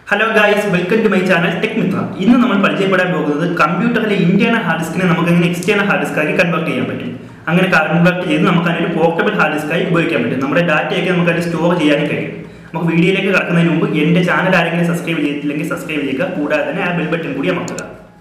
hello guys welcome to my channel tech Mitra ഇന്ന് നമ്മൾ പരിചയപ്പെടാൻ പോകുന്നത് കമ്പ്യൂട്ടറിലെ ഇന്റേണൽ ഹാർഡ് ഡിസ്കിനെ നമുക്ക് എങ്ങനെ എക്സ്റ്റേണൽ ഹാർഡ് ഡിസ്കാക്കി കൺവേർട്ട് ചെയ്യാൻ പറ്റും അങ്ങനെ കൺവേർട്ട് ചെയ്ത് നമുക്ക് അതിനൊരു പോർട്ടബിൾ ഹാർഡ് ഡിസ്കായി ഉപയോഗിക്കാൻ പറ്റും നമ്മുടെ ഡാറ്റയൊക്കെ നമുക്ക് അതിൽ സ്റ്റോർ ചെയ്യാനും കഴിയും നമുക്ക് വീഡിയോയിലേക്ക് കടക്കുന്നതിന് മുമ്പ് എൻ്റെ ചാനൽ ആരെങ്കിലും സബ്സ്ക്രൈബ് ചെയ്തിട്ടില്ലെങ്കിൽ സബ്സ്ക്രൈബ് ചെയ്യുക കൂടാതെ തന്നെ ആ ബെൽ ബട്ടൺ കൂടി അമർത്തുക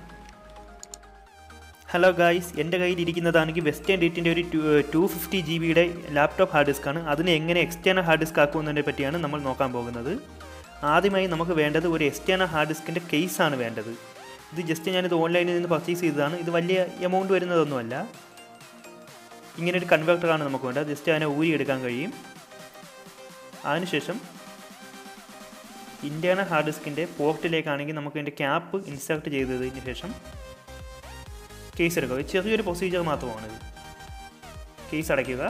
ഹലോ ഗായ്സ് എൻ്റെ കയ്യിൽ ഇരിക്കുന്നതാണെങ്കിൽ വെസ്റ്റേൺ ഡേറ്റിൻ്റെ ഒരു ടു ഫിഫ്റ്റി ജി ബിയുടെ ലാപ്ടോപ്പ് ഹാർഡ് ഡിസ്ക് ആണ് അതിനെ എങ്ങനെ എക്സ്റ്റേണൽ ഹാർഡ് ഡിസ്ക് ആക്കുമെന്നതിനെ പറ്റിയാണ് നമ്മൾ നോക്കാൻ പോകുന്നത് ആദ്യമായി നമുക്ക് വേണ്ടത് ഒരു എക്സ്റ്റേണൽ ഹാർഡ് ഡിസ്കിൻ്റെ കേസാണ് വേണ്ടത് ഇത് ജസ്റ്റ് ഞാനിത് ഓൺലൈനിൽ നിന്ന് പർച്ചേസ് ചെയ്തതാണ് ഇത് വലിയ എമൗണ്ട് വരുന്നതൊന്നുമല്ല ഇങ്ങനെ ഒരു കൺവെർട്ടറാണ് നമുക്ക് വേണ്ടത് ജസ്റ്റ് അതിനെ ഊരി എടുക്കാൻ കഴിയും അതിനുശേഷം ഇൻറ്റേണൽ ഹാർഡ് ഡിസ്കിൻ്റെ പോർട്ടിലേക്കാണെങ്കിൽ നമുക്ക് ഇതിൻ്റെ ക്യാപ്പ് ഇൻസേർട്ട് ചെയ്തതിന് ശേഷം കേസ് എടുക്കുക ഇത് ചെറിയൊരു പ്രൊസീജിയർ മാത്രമാണിത് കേസ് അടയ്ക്കുക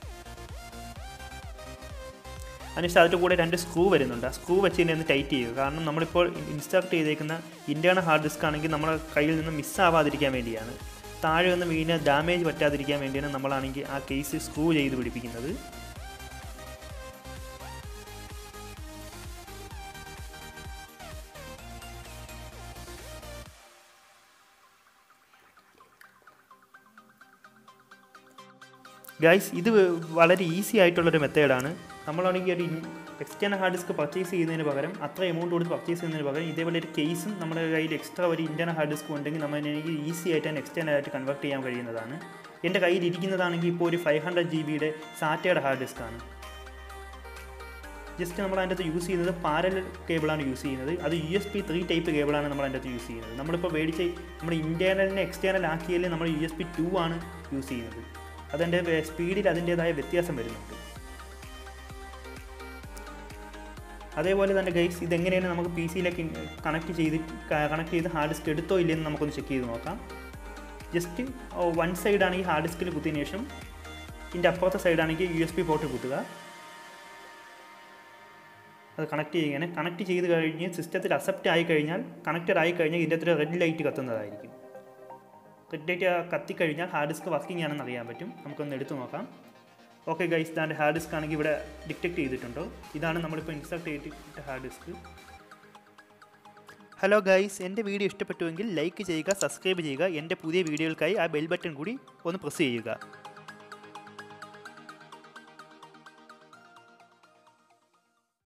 അതിനുശേഷം അതിൻ്റെ കൂടെ രണ്ട് സ്ക്രൂ വരുന്നുണ്ട് ആ സ്ക്രൂ വെച്ച് തന്നെ ഒന്ന് ടൈറ്റ് ചെയ്യുക കാരണം നമ്മളിപ്പോൾ ഇൻസ്റ്റാർട്ട് ചെയ്തേക്കുന്ന ഇൻറ്റേണൽ ഹാർഡ് ഡിസ്ക് ആണെങ്കിൽ നമ്മുടെ കയ്യിൽ നിന്ന് മിസ്സാവാതിരിക്കാൻ വേണ്ടിയാണ് താഴെ ഒന്ന് വീണ് ഡാമേജ് പറ്റാതിരിക്കാൻ വേണ്ടിയാണ് നമ്മളാണെങ്കിൽ ആ കേസ് സ്ക്രൂ ചെയ്ത് പിടിപ്പിക്കുന്നത് ഗൈസ് ഇത് വളരെ ഈസി ആയിട്ടുള്ളൊരു മെത്തേഡാണ് നമ്മളാണെങ്കിൽ ഒരു എക്സ്റ്റേണൽ ഹാർഡ് ഡിസ്ക് പർച്ചേസ് ചെയ്യുന്നതിന് പകരം അത്ര എമൗണ്ട് കൊടുത്ത് പർച്ചേസ് ചെയ്യുന്നതിന് പകരം ഇതേപോലെ ഒരു കേസും നമ്മുടെ കയ്യിൽ എക്സ്ട്രാ ഒരു ഇൻറ്റേണൽ ഹാർഡ് ഡിസ്ക് ഉണ്ടെങ്കിൽ നമ്മൾ എനിക്ക് ഈസി ആയിട്ട് തന്നെ എക്സ്റ്റേണൽ ആയിട്ട് കൺവേർട്ട് ചെയ്യാൻ കഴിയുന്നതാണ് എൻ്റെ കയ്യിൽ ഇരിക്കുന്നതാണെങ്കിൽ ഇപ്പോൾ ഒരു ഫൈവ് ഹൺഡ്രഡ് ജി ബിയുടെ സാറ്റയുടെ ഹാർഡ് ഡിസ്ക് ആണ് ജസ്റ്റ് നമ്മൾ അതിൻ്റെ അകത്ത് യൂസ് ചെയ്യുന്നത് പാരലൽ കേബിളാണ് യൂസ് ചെയ്യുന്നത് അത് U S B three type കേബിളാണ് നമ്മൾ അതിൻ്റെ അകത്ത് യൂസ് ചെയ്യുന്നത് നമ്മളിപ്പോൾ മേടിച്ച് നമ്മുടെ ഇൻറ്റേർണലിനെ എക്സ്റ്റേണൽ ആക്കിയതിൽ നമ്മൾ യു എസ് പി ടു ആണ് യൂസ് ചെയ്യുന്നത് അതിൻ്റെ സ്പീഡിൽ അതിൻ്റേതായ വ്യത്യാസം വരുന്നുണ്ട് അതേപോലെ തന്നെ ഗൈസ് ഇതെങ്ങനെയാണ് നമുക്ക് പി സിയിലേക്ക് കണക്ട് ചെയ്ത് കണക്ട് ചെയ്ത് ഹാർഡ് ഡിസ്ക് എടുത്തോ ഇല്ലെന്ന് നമുക്കൊന്ന് ചെക്ക് ചെയ്ത് നോക്കാം ജസ്റ്റ് വൺ സൈഡാണെങ്കിൽ ഹാർഡ് ഡിസ്കിൽ കുത്തിയതിന് ശേഷം ഇതിൻ്റെ അപ്പുറത്തെ സൈഡാണെങ്കിൽ യു എസ് പി പോർട്ട് കുത്തുക അത് കണക്ട് ചെയ്യുകയാണ് കണക്ട് ചെയ്ത് കഴിഞ്ഞ് സിസ്റ്റത്തിൽ അക്സെപ്റ്റ് ആയി കഴിഞ്ഞാൽ കണക്റ്റഡ് ആയി കഴിഞ്ഞാൽ ഇതിൻ്റെ അത്ര റെഡ് ലൈറ്റ് കത്തുന്നതായിരിക്കും റെഡ് ലൈറ്റ് കത്തിക്കഴിഞ്ഞാൽ ഹാർഡ് ഡിസ്ക് വർക്കിംഗ് ആണെന്ന് അറിയാൻ പറ്റും നമുക്കൊന്ന് എടുത്തു നോക്കാം ഓക്കെ ഗൈസ് ഇതാണ്ട് ഹാർഡ് ഡിസ്ക് ആണെങ്കിൽ ഇവിടെ ഡിറ്റക്ട് ചെയ്തിട്ടുണ്ടോ ഇതാണ് നമ്മളിപ്പോൾ ഇൻസർട്ട് ചെയ്തിട്ട് ഹാർഡ് ഡിസ്ക് ഹലോ ഗൈസ് എൻ്റെ വീഡിയോ ഇഷ്ടപ്പെട്ടുവെങ്കിൽ ലൈക്ക് ചെയ്യുക സബ്സ്ക്രൈബ് ചെയ്യുക എൻ്റെ പുതിയ വീഡിയോകൾക്കായി ആ ബെൽ ബട്ടൺ കൂടി ഒന്ന് പ്രസ് ചെയ്യുക